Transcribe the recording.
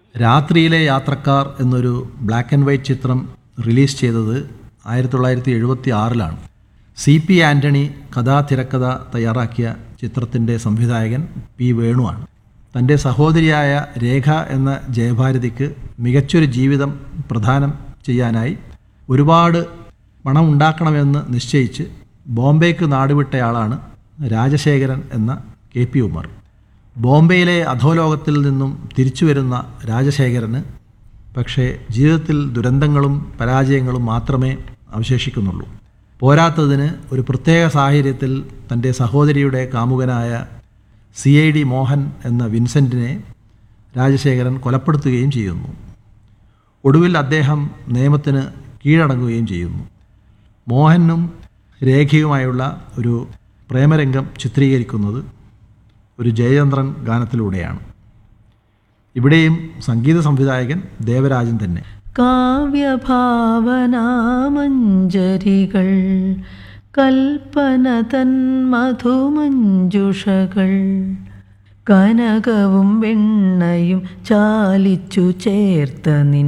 രാത്രിയിലെ യാത്രക്കാർ എന്നൊരു ബ്ലാക്ക് ആൻഡ് വൈറ്റ് ചിത്രം റിലീസ് ചെയ്തത് ആയിരത്തി തൊള്ളായിരത്തി എഴുപത്തി ആറിലാണ് സി പി ആൻ്റണി കഥാതിരക്കഥ തയ്യാറാക്കിയ ചിത്രത്തിൻ്റെ സംവിധായകൻ പി വേണുവാണ് തൻ്റെ സഹോദരിയായ രേഖ എന്ന ജയഭാരതിക്ക് മികച്ചൊരു ജീവിതം പ്രദാനം ചെയ്യാനായി ഒരുപാട് പണം ഉണ്ടാക്കണമെന്ന് നിശ്ചയിച്ച് ബോംബെക്ക് നാടുവിട്ടയാളാണ് രാജശേഖരൻ എന്ന കെ പി ഉമർ ബോംബെയിലെ അധോലോകത്തിൽ നിന്നും തിരിച്ചു വരുന്ന രാജശേഖരന് പക്ഷേ ജീവിതത്തിൽ ദുരന്തങ്ങളും പരാജയങ്ങളും മാത്രമേ അവശേഷിക്കുന്നുള്ളൂ പോരാത്തതിന് ഒരു പ്രത്യേക സാഹചര്യത്തിൽ തൻ്റെ സഹോദരിയുടെ കാമുകനായ സി ഐ ഡി മോഹൻ എന്ന വിൻസെൻറ്റിനെ രാജശേഖരൻ കൊലപ്പെടുത്തുകയും ചെയ്യുന്നു ഒടുവിൽ അദ്ദേഹം നിയമത്തിന് കീഴടങ്ങുകയും ചെയ്യുന്നു മോഹനും രേഖയുമായുള്ള ഒരു പ്രേമരംഗം ചിത്രീകരിക്കുന്നത് ഒരു ജയചന്ദ്രൻ ഗാനത്തിലൂടെയാണ് ഇവിടെയും സംഗീത സംവിധായകൻ ദേവരാജൻ തന്നെ കാവ്യഭാവനാമഞ്ജരികൾ കൽപ്പന തൻ മധുമഞ്ജുഷകൾ കനകവും വെണ്ണയും ചാലിച്ചു ചേർത്ത നിൻ